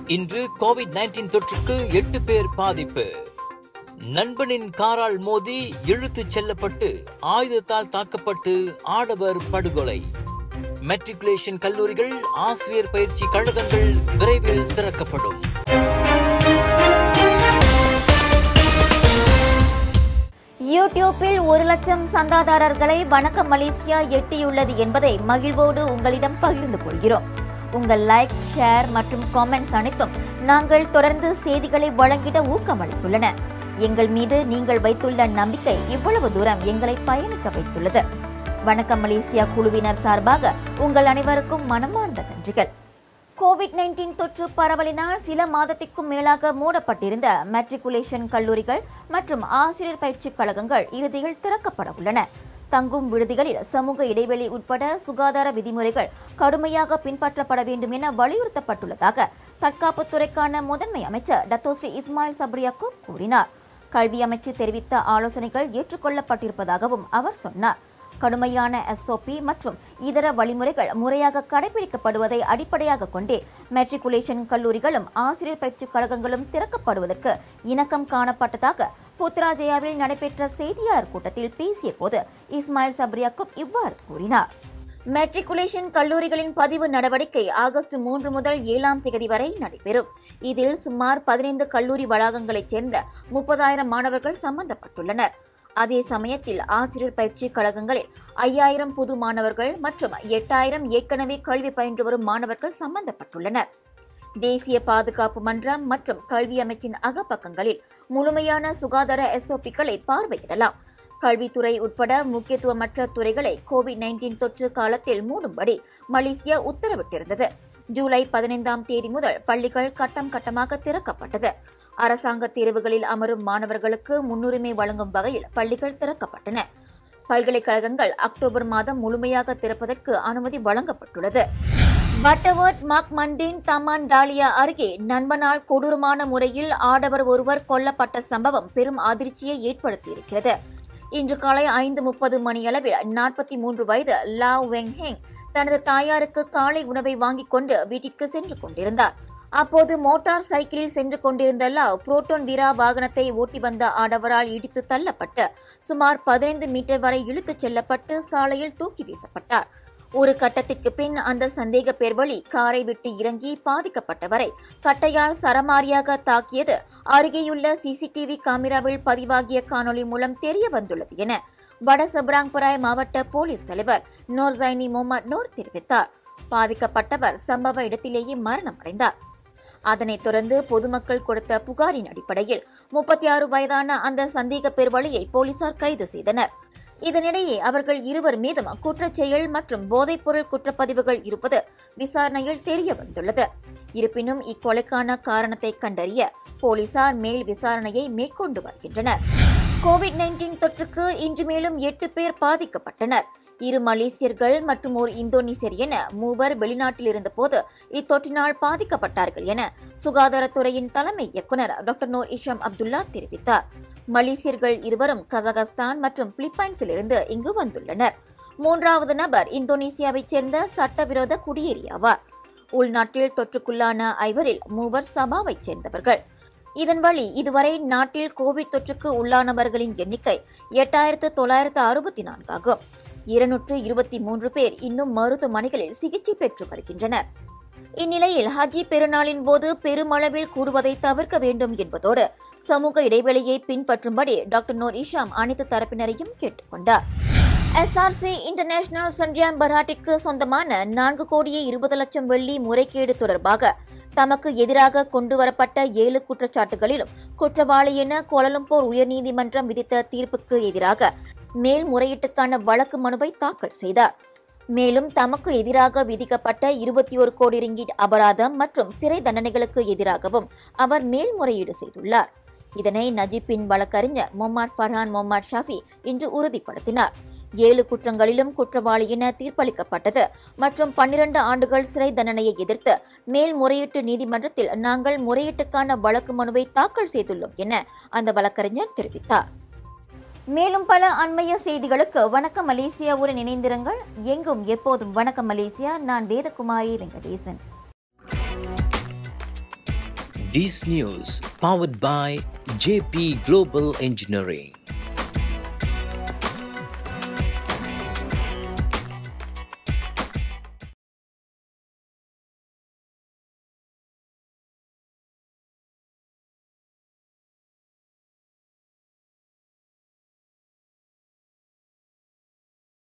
இன்று Covid nineteen தொற்றுக்கு எட்டு பேர் பாதிப்பு நண்பனின் காரால் மோதி இழுத்துச் செல்லப்பட்டு ஆயுதத்தால் தாக்கப்பட்டு ஆடவர் படுகொலை மெட்ரிகுலேஷன் கல்லூரிகள் ஆசிரியர் பயிற்சி கழகங்கள் விரைவில் திறக்கப்படும் யூடியூப்பில் ஒரு லட்சம் சந்தாதாரர்களை வணக்கம் மலேசியா எட்டியுள்ளது என்பதை மகிழ்வோடு உங்களிடம் பகிர்ந்து கொள்கிறோம் உங்கள் லைக் ஷேர் மற்றும் காமெண்ட்ஸ் அனைத்தும் நாங்கள் தொடர்ந்து செய்திகளை வழங்கிட ஊக்கமளித்துள்ளன எங்கள் மீது நீங்கள் வைத்துள்ள நம்பிக்கை இவ்வளவு தூரம் எங்களை பயணிக்க வைத்துள்ளது வணக்கம் மலேசியா குழுவினர் சார்பாக உங்கள் அனைவருக்கும் மனமார்ந்த நன்றிகள் கோவிட் நைன்டீன் தொற்று பரவலினால் சில மாதத்திற்கும் மேலாக மூடப்பட்டிருந்த மெட்ரிகுலேஷன் கல்லூரிகள் மற்றும் ஆசிரியர் பயிற்சிக் கழகங்கள் இறுதியில் திறக்கப்பட உள்ளன தங்கும் விடுதிகளில் சமூக இடைவெளி உட்பட சுகாதார விதிமுறைகள் கடுமையாக பின்பற்றப்பட வேண்டும் என வலியுறுத்தப்பட்டுள்ளதாக தற்காப்புத்துறைக்கான முதன்மை அமைச்சர் டத்தோஸ்ரீ இஸ்மாயில் சப்ரியாக்கூப் கூறினார் கல்வி அமைச்சு தெரிவித்த ஆலோசனைகள் ஏற்றுக்கொள்ளப்பட்டிருப்பதாகவும் அவர் சொன்னார் கடுமையான எஸ்ஓபி மற்றும் இதர வழிமுறைகள் முறையாக கடைபிடிக்கப்படுவதை அடிப்படையாக கொண்டே மெட்ரிகுலேஷன் கல்லூரிகளும் ஆசிரியர் பயிற்சிக் கழகங்களும் திறக்கப்படுவதற்கு இணக்கம் காணப்பட்டதாக புத்ராஜயாவில் நடைபெற்ற செய்தியாளர் கூட்டத்தில் பேசிய போது இஸ்மாயில் சப்ரியாக்குப் இவ்வாறு கூறினார் மெட்ரிகுலேஷன் கல்லூரிகளின் பதிவு நடவடிக்கை ஆகஸ்ட் மூன்று முதல் ஏழாம் தேதி வரை நடைபெறும் இதில் சுமார் பதினைந்து கல்லூரி வளாகங்களைச் சேர்ந்த முப்பதாயிரம் மாணவர்கள் சம்பந்தப்பட்டுள்ளனர் அதே சமயத்தில் ஆசிரியர் பயிற்சி கழகங்களில் ஐயாயிரம் புது மாணவர்கள் மற்றும் எட்டாயிரம் ஏற்கனவே கல்வி பயின்று வரும் மாணவர்கள் சம்பந்தப்பட்டுள்ளனர் தேசிய பாதுகாப்பு மன்றம் மற்றும் கல்வி அமைச்சின் அகப்பக்கங்களில் முழுமையான சுகாதார எஸ்ஓபிக்களை பார்வையிடலாம் கல்வித்துறை உட்பட முக்கியத்துவமற்ற துறைகளை கோவிட் நைன்டீன் தொற்று காலத்தில் மூடும்படி மலேசியா உத்தரவிட்டிருந்தது ஜூலை பதினைந்தாம் தேதி முதல் பள்ளிகள் கட்டம் கட்டமாக திறக்கப்பட்டது அரசாங்க தேர்வுகளில் அமரும் மாணவர்களுக்கு முன்னுரிமை வழங்கும் வகையில் பள்ளிகள் திறக்கப்பட்டன பல்கலைக்கழகங்கள் அக்டோபர் மாதம் முழுமையாக திறப்பதற்கு அனுமதி வழங்கப்பட்டுள்ளது பட்டவர்ட் மாக் மண்டின் தமான் டாலியா அருகே நண்பனால் கொடூரமான முறையில் ஆடவர் ஒருவர் கொல்லப்பட்ட சம்பவம் பெரும் அதிர்ச்சியை ஏற்படுத்தியிருக்கிறது இன்று காலை ஐந்து முப்பது மணியளவில் நாற்பத்தி மூன்று வயது லாவ் வெங் ஹெங் தனது தாயாருக்கு காலை உணவை வாங்கிக் கொண்டு வீட்டிற்கு சென்று கொண்டிருந்தார் அப்போது மோட்டார் சைக்கிளில் சென்று கொண்டிருந்த லாவ் புரோட்டோன் வீரா வாகனத்தை ஓட்டி வந்த ஆடவரால் இடித்து தள்ளப்பட்டு சுமார் பதினைந்து மீட்டர் வரை இழுத்துச் செல்லப்பட்டு சாலையில் தூக்கி வீசப்பட்டார் ஒரு கட்டத்திற்கு பின் அந்த சந்தேக பேர்வழி காரை விட்டு இறங்கி பாதிக்கப்பட்டவரை கட்டையால் சரமாரியாக தாக்கியது அருகேயுள்ள சிசிடிவி கேமராவில் பதிவாகிய காணொலி மூலம் தெரிய வந்துள்ளது என வட சப்ராங்பராய் மாவட்ட போலீஸ் தலைவர் நோர்சைனி முகமது நோர் தெரிவித்தார் பாதிக்கப்பட்டவர் சம்பவ இடத்திலேயே மரணமடைந்தார் அதனைத் தொடர்ந்து பொதுமக்கள் கொடுத்த புகாரின் அடிப்படையில் முப்பத்தி ஆறு வயதான அந்த சந்தேக பேர்வழியை போலீசார் கைது செய்தனர் இதனிடையே அவர்கள் இருவர் மீதும் குற்றச்செயல் மற்றும் போதைப்பொருள் குற்றப்பதிவுகள் இருப்பது விசாரணையில் தெரிய வந்துள்ளது இருப்பினும் இக்கொலைக்கான காரணத்தை கண்டறிய போலீசார் மேல் விசாரணையை மேற்கொண்டு வருகின்றனர் கோவிட் நைன்டீன் தொற்றுக்கு இன்று மேலும் எட்டு பேர் பாதிக்கப்பட்டனர் இரு மலேசியர்கள் மற்றும் ஒரு இந்தோனேசியர் என மூவர் வெளிநாட்டில் இருந்தபோது இத்தொற்றினால் பாதிக்கப்பட்டார்கள் என சுகாதாரத்துறையின் தலைமை இயக்குநர் டாக்டர் நோர் இஷாம் அப்துல்லா தெரிவித்தார் மலேசியர்கள் இருவரும் கசகஸ்தான் மற்றும் பிலிப்பைன்ஸில் இருந்து இங்கு வந்துள்ளனர் மூன்றாவது நபர் இந்தோனேசியாவைச் சேர்ந்த சட்டவிரோத குடியேறியாவார் உள்நாட்டில் தொற்றுக்குள்ளான ஐவரில் மூவர் சபாவைச் சேர்ந்தவர்கள் இதன் வழி இதுவரை நாட்டில் கோவிட் தொற்றுக்கு உள்ளானவர்களின் எண்ணிக்கை எட்டாயிரத்து தொள்ளாயிரத்து அறுபத்தி நான்காகும் இருநூற்று இருபத்தி மூன்று பேர் இன்னும் மருத்துவமனைகளில் சிகிச்சை பெற்று வருகின்றனர் இந்நிலையில் ஹஜ்ஜி பெருநாளின் போது பெருமளவில் கூடுவதை தவிர்க்க வேண்டும் என்பதோடு சமூக இடைவெளியை பின்பற்றும்படி டாக்டர் நோர் இஷாம் அனைத்து தரப்பினரையும் கேட்டுக்கொண்டார் எஸ்ஆர்சி இன்டர்நேஷனல் சன்ரியான் பராட்டிற்கு சொந்தமான நான்கு கோடியே இருபது லட்சம் வெள்ளி முறைகேடு தொடர்பாக தமக்கு எதிராக கொண்டுவரப்பட்ட ஏழு குற்றச்சாட்டுகளிலும் குற்றவாளி என கோலலம்பூர் உயர்நீதிமன்றம் விதித்த தீர்ப்புக்கு எதிராக மேல்முறையீட்டுக்கான வழக்கு மனுவை தாக்கல் செய்தார் மேலும் தமக்கு எதிராக விதிக்கப்பட்ட இருபத்தி ஒரு கோடி ரிங்கிட் அபராதம் மற்றும் சிறை தண்டனைகளுக்கு எதிராகவும் அவர் மேல்முறையீடு செய்துள்ளார் இதனை நஜீப்பின் வழக்கறிஞர் மொமாட் ஃபர்ஹான் மொமாட் ஷாஃபி இன்று உறுதிப்படுத்தினார் ஏழு குற்றங்களிலும் குற்றவாளி என தீர்ப்பளிக்கப்பட்டது மற்றும் பன்னிரண்டு ஆண்டுகள் சிறை தண்டனையை எதிர்த்து மேல்முறையீட்டு நீதிமன்றத்தில் நாங்கள் முறையீட்டுக்கான வழக்கு மனுவை தாக்கல் செய்துள்ளோம் என அந்த வழக்கறிஞர் தெரிவித்தார் மேலும் பல அண்மைய செய்திகளுக்கு வணக்கம் மலேசியாவுடன் இணைந்திருங்கள் எங்கும் எப்போதும் வணக்கம் மலேசியா நான் வேதகுமாரி Venkatesan These news powered by JP Global Engineering.